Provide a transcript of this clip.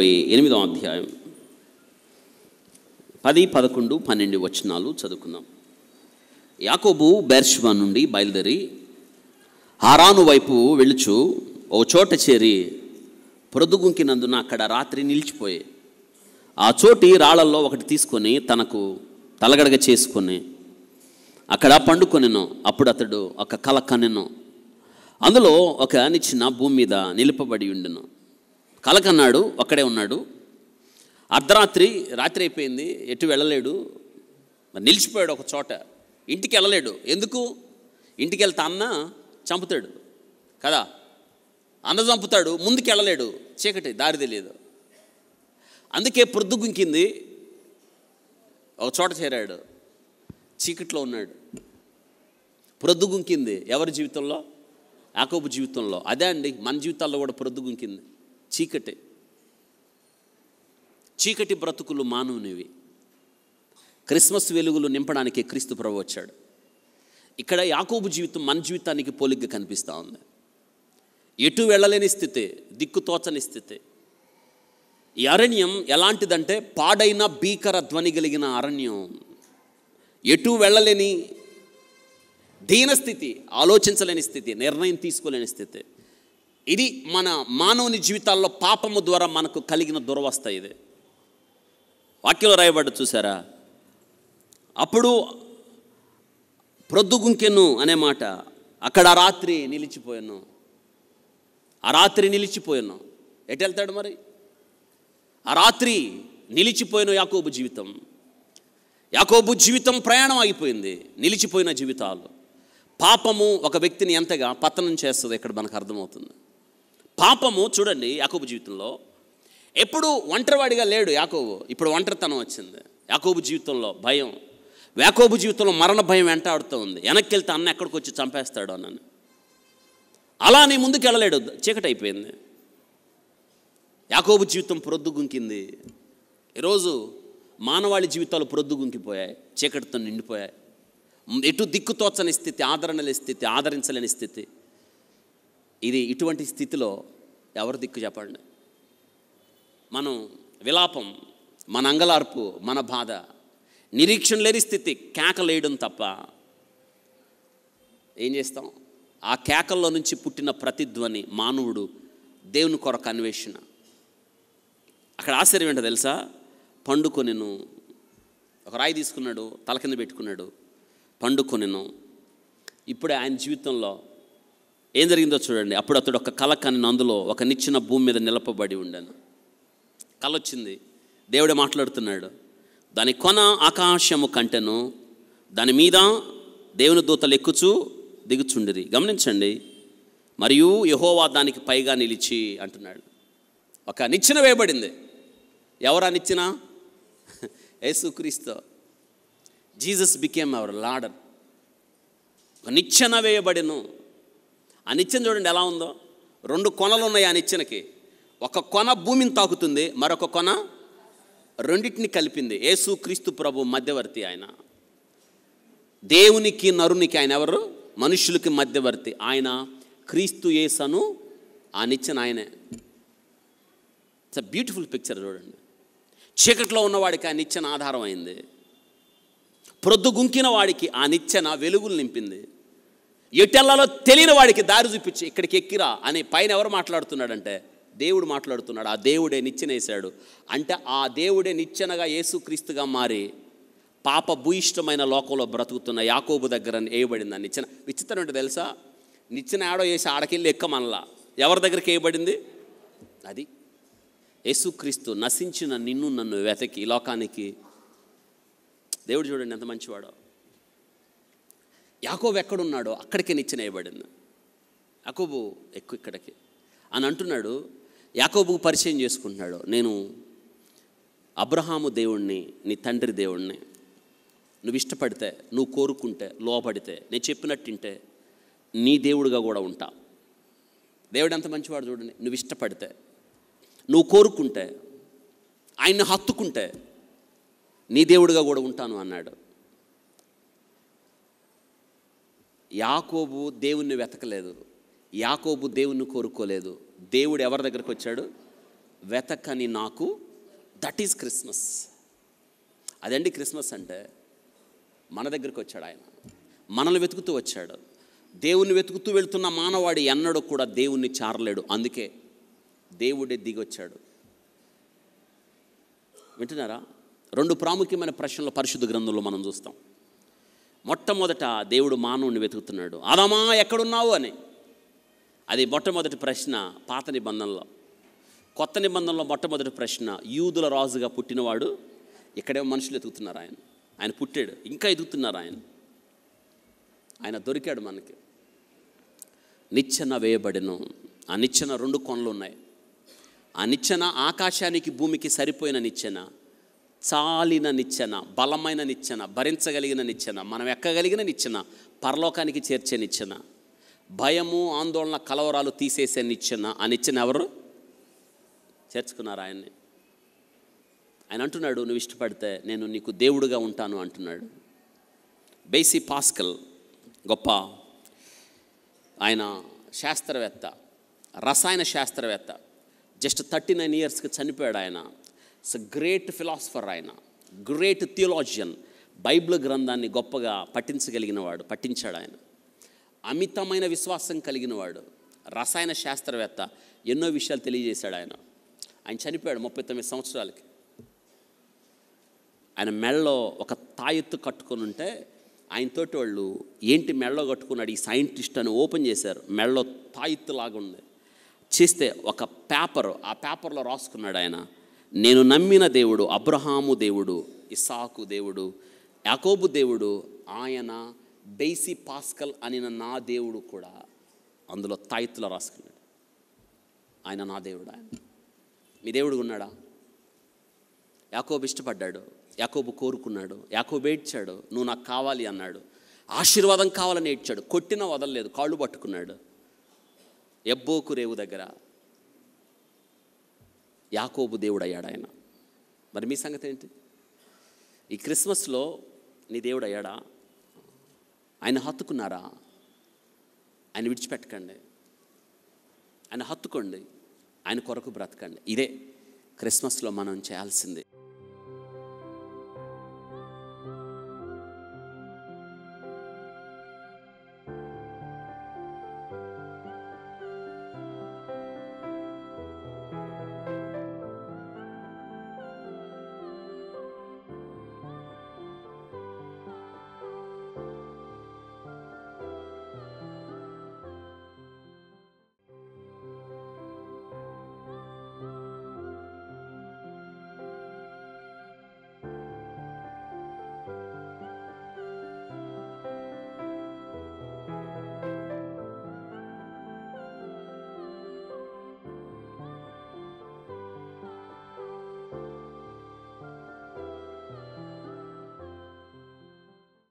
ఇరవై ఎనిమిదో అధ్యాయం పది పదకొండు పన్నెండు వచనాలు చదువుకుందాం యాకోబు బెర్ష్వా నుండి బయలుదేరి హారాను వైపు వెళుచు ఓ చోట చేరి ప్రొద్దుగుంకినందున అక్కడ రాత్రి నిలిచిపోయి ఆ చోటి రాళ్ళల్లో ఒకటి తీసుకొని తనకు తలగడగ చేసుకొని అక్కడ పండుకొనెను అప్పుడు అతడు ఒక కల కనెను అందులో ఒక నిచ్చిన భూమి మీద నిలుపబడి ఉండెను కలకన్నాడు ఒక్కడే ఉన్నాడు అర్ధరాత్రి రాత్రి అయిపోయింది ఎటు వెళ్ళలేడు మరి నిలిచిపోయాడు ఒక చోట ఇంటికి వెళ్ళలేడు ఎందుకు ఇంటికి వెళ్తే అన్న చంపుతాడు కదా అన్న చంపుతాడు ముందుకు వెళ్ళలేడు చీకటి దారి తెలియదు అందుకే ప్రొద్దుగుంకింది ఒక చోట చేరాడు చీకట్లో ఉన్నాడు ప్రొద్దుగుంకింది ఎవరి జీవితంలో యాకోబు జీవితంలో అదే అండి మన జీవితాల్లో కూడా ప్రొద్దుగుంకింది చీకటి చీకటి బ్రతుకులు మానవునివి క్రిస్మస్ వెలుగులు నింపడానికి క్రీస్తు ప్రభు వచ్చాడు ఇక్కడ యాకోబు జీవితం మన జీవితానికి పోలిగ్గా కనిపిస్తూ ఉంది ఎటు వెళ్ళలేని స్థితి దిక్కు తోచని స్థితి ఈ అరణ్యం ఎలాంటిదంటే పాడైన భీకర ధ్వని కలిగిన అరణ్యం ఎటు వెళ్ళలేని దీనస్థితి ఆలోచించలేని స్థితి నిర్ణయం తీసుకోలేని స్థితి ఇది మన మానవుని జీవితాల్లో పాపము ద్వారా మనకు కలిగిన దురవస్థ ఇది వాక్యంలో రాయబడ్డ చూసారా అప్పుడు ప్రొద్దుగుంకెను అనే మాట అక్కడ ఆ రాత్రి నిలిచిపోయాను ఆ రాత్రి నిలిచిపోయాను ఎటు వెళ్తాడు మరి ఆ రాత్రి నిలిచిపోయిన యాకోబు జీవితం యాకోబు జీవితం ప్రయాణం ఆగిపోయింది నిలిచిపోయిన జీవితాలు పాపము ఒక వ్యక్తిని ఎంతగా పతనం చేస్తుంది ఇక్కడ మనకు అర్థమవుతుంది పాపము చూడండి యాకోబు జీవితంలో ఎప్పుడు ఒంటరివాడిగా లేడు యాకోబు ఇప్పుడు ఒంటరితనం వచ్చింది యాకోబు జీవితంలో భయం యాకోబు జీవితంలో మరణ భయం వెంటాడుతూ ఉంది వెనక్కి వెళ్తే అన్న ఎక్కడికి వచ్చి చంపేస్తాడు అన్నని అలా నీ ముందుకు వెళ్ళలేడు చీకటి అయిపోయింది యాకోబు జీవితం ప్రొద్దుగుంకింది ఈరోజు మానవాళి జీవితాలు ప్రొద్దుగుంకిపోయాయి చీకటితో నిండిపోయాయి ఎటు దిక్కుతోచని స్థితి ఆదరణ లేని స్థితి ఆదరించలేని స్థితి ఇది ఇటువంటి స్థితిలో ఎవరు దిక్కు చెప్పండి మనం విలాపం మన అంగలార్పు మన బాధ నిరీక్షణ లేని స్థితి కేకలేయడం తప్ప ఏం చేస్తాం ఆ కేకల్లో నుంచి పుట్టిన ప్రతిధ్వని మానవుడు దేవుని కొరకు అన్వేషణ అక్కడ ఆశ్చర్యం ఏంటో తెలుసా పండుకొనెను ఒక రాయి తీసుకున్నాడు తల కింద పెట్టుకున్నాడు పండుకొనెను ఇప్పుడే ఆయన జీవితంలో ఏం జరిగిందో చూడండి అప్పుడు అతడు ఒక కల కని అందులో ఒక నిచ్చిన భూమి మీద నిలపబడి ఉండాను కల వచ్చింది దేవుడే మాట్లాడుతున్నాడు దాని కొన ఆకాశము కంటెను దాని మీద దేవుని దూతలు ఎక్కుచూ దిగుచుండిరి గమనించండి మరియు యహోవా దానికి పైగా నిలిచి అంటున్నాడు ఒక నిచ్చెన వేయబడింది ఎవరా నిచ్చెన యేసుక్రీస్తు జీసస్ బికేమ్ అవర్ లాడర్ ఒక నిచ్చెన వేయబడిను ఆ నిచ్చెన చూడండి ఎలా ఉందో రెండు కొనలు ఉన్నాయి ఆ నిచ్చెనకి ఒక కొన భూమిని తాకుతుంది మరొక కొన రెండింటిని కలిపింది యేసు క్రీస్తు ప్రభు మధ్యవర్తి ఆయన దేవునికి నరునికి ఆయన ఎవరు మనుషులకి మధ్యవర్తి ఆయన క్రీస్తు యేసను ఆ నిచ్చెన ఆయనే ఇట్స్ అ బ్యూటిఫుల్ పిక్చర్ చూడండి చీకట్లో ఉన్నవాడికి ఆ నిచ్చెన ఆధారం అయింది ప్రొద్దుగుంకిన వాడికి ఆ నిచ్చెన వెలుగులు నింపింది ఎటెల్లలో తెలియని వాడికి దారి చూపించి ఇక్కడికి ఎక్కిరా అని పైన ఎవరు మాట్లాడుతున్నాడంటే దేవుడు మాట్లాడుతున్నాడు ఆ దేవుడే నిచ్చెనేశాడు అంటే ఆ దేవుడే నిచ్చెనగా యేసుక్రీస్తుగా మారి పాప భూయిష్టమైన లోకంలో బ్రతుకుతున్న యాకోబు దగ్గర వేయబడింది ఆ నిచ్చెన విచిత్రం ఏంటో తెలుసా నిచ్చెన ఆడో వేసి ఆడకెళ్ళి ఎక్కమనలా ఎవరి దగ్గరికి వేయబడింది అది యేసుక్రీస్తు నశించిన నిన్ను నన్ను వెతకి ఈ లోకానికి దేవుడు చూడండి ఎంత మంచివాడో యాకోబు ఎక్కడున్నాడో అక్కడికే నిచ్చెన వేయబడింది యాకోబు ఎక్కువ ఇక్కడికి అని అంటున్నాడు యాకోబు పరిచయం చేసుకుంటున్నాడు నేను అబ్రహాము దేవుణ్ణి నీ తండ్రి దేవుణ్ణి నువ్వు ఇష్టపడితే నువ్వు కోరుకుంటే లోపడితే నేను చెప్పినట్టుంటే నీ దేవుడిగా కూడా ఉంటా దేవుడు ఎంత మంచివాడు చూడండి నువ్వు ఇష్టపడితే నువ్వు కోరుకుంటే ఆయన్ని హత్తుకుంటే నీ దేవుడిగా కూడా ఉంటాను అన్నాడు యాకోబు దేవుణ్ణి వెతకలేదు యాకోబు దేవుణ్ణి కోరుకోలేదు దేవుడు ఎవరి దగ్గరికి వచ్చాడు వెతకని నాకు దట్ ఈజ్ క్రిస్మస్ అదండి క్రిస్మస్ అంటే మన దగ్గరికి వచ్చాడు ఆయన మనల్ని వెతుకుతూ వచ్చాడు దేవుణ్ణి వెతుకుతూ వెళ్తున్న మానవాడి ఎన్నడూ కూడా దేవుణ్ణి చారలేడు అందుకే దేవుడే దిగొచ్చాడు వింటున్నారా రెండు ప్రాముఖ్యమైన ప్రశ్నలు పరిశుద్ధ గ్రంథంలో మనం చూస్తాం మొట్టమొదట దేవుడు మానవుని వెతుకుతున్నాడు ఆదామా ఎక్కడున్నావు అని అది మొట్టమొదటి ప్రశ్న పాత నిబంధనలో కొత్త నిబంధనలో మొట్టమొదటి ప్రశ్న యూదుల రాజుగా పుట్టినవాడు ఇక్కడే మనుషులు ఎదుగుతున్నారు ఆయన ఆయన పుట్టాడు ఇంకా ఎదుగుతున్నారు ఆయన ఆయన దొరికాడు మనకి నిచ్చెన వేయబడిను ఆ నిచ్చెన రెండు కొనలు ఉన్నాయి ఆ నిచ్చెన ఆకాశానికి భూమికి సరిపోయిన నిచ్చెన చాలిన నిచ్చెన బలమైన నిచ్చెన భరించగలిగిన నిచ్చెన మనం ఎక్కగలిగిన నిచ్చెన పరలోకానికి చేర్చే నిచ్చెన భయము ఆందోళన కలవరాలు తీసేసే నిచ్చెన ఆ నిచ్చెన ఎవరు చేర్చుకున్నారు ఆయన్ని ఆయన అంటున్నాడు నువ్వు ఇష్టపడితే నేను నీకు దేవుడుగా ఉంటాను అంటున్నాడు బేసి పాస్కల్ గొప్ప ఆయన శాస్త్రవేత్త రసాయన శాస్త్రవేత్త జస్ట్ థర్టీ నైన్ ఇయర్స్కి చనిపోయాడు ఆయన ఇట్స్ గ్రేట్ ఫిలాసఫర్ ఆయన గ్రేట్ థియోలాజియన్ బైబిల్ గ్రంథాన్ని గొప్పగా పఠించగలిగిన వాడు పఠించాడు ఆయన అమితమైన విశ్వాసం కలిగిన వాడు రసాయన శాస్త్రవేత్త ఎన్నో విషయాలు తెలియజేశాడు ఆయన ఆయన చనిపోయాడు ముప్పై తొమ్మిది సంవత్సరాలకి ఆయన మెడలో ఒక తాయెత్తు కట్టుకొని ఉంటే ఆయనతోటి వాళ్ళు ఏంటి మెడలో కట్టుకున్నాడు ఈ సైంటిస్ట్ అని ఓపెన్ చేశారు మెడలో తాయెత్తు లాగా ఉంది చేస్తే ఒక పేపర్ ఆ పేపర్లో రాసుకున్నాడు ఆయన నేను నమ్మిన దేవుడు అబ్రహాము దేవుడు ఇసాకు దేవుడు యాకోబు దేవుడు ఆయన బేసి పాస్కల్ అనిన నా దేవుడు కూడా అందులో తాయెత్తులో రాసుకున్నాడు ఆయన నా దేవుడు ఆయన మీ దేవుడు ఉన్నాడా యాకోబు ఇష్టపడ్డాడు యాకోబు కోరుకున్నాడు యాకోబు ఏడ్చాడు నువ్వు నాకు కావాలి అన్నాడు ఆశీర్వాదం కావాలని ఏడ్చాడు కొట్టిన వదలలేదు కాళ్ళు పట్టుకున్నాడు ఎబ్బోకు రేవు దగ్గర యాకోబు దేవుడు అయ్యాడు ఆయన మరి మీ సంగతి ఏంటి ఈ క్రిస్మస్లో నీ దేవుడు అయ్యాడా ఆయన హత్తుకున్నారా ఆయన విడిచిపెట్టకండి ఆయన హత్తుకోండి ఆయన కొరకు బ్రతకండి ఇదే క్రిస్మస్లో మనం చేయాల్సింది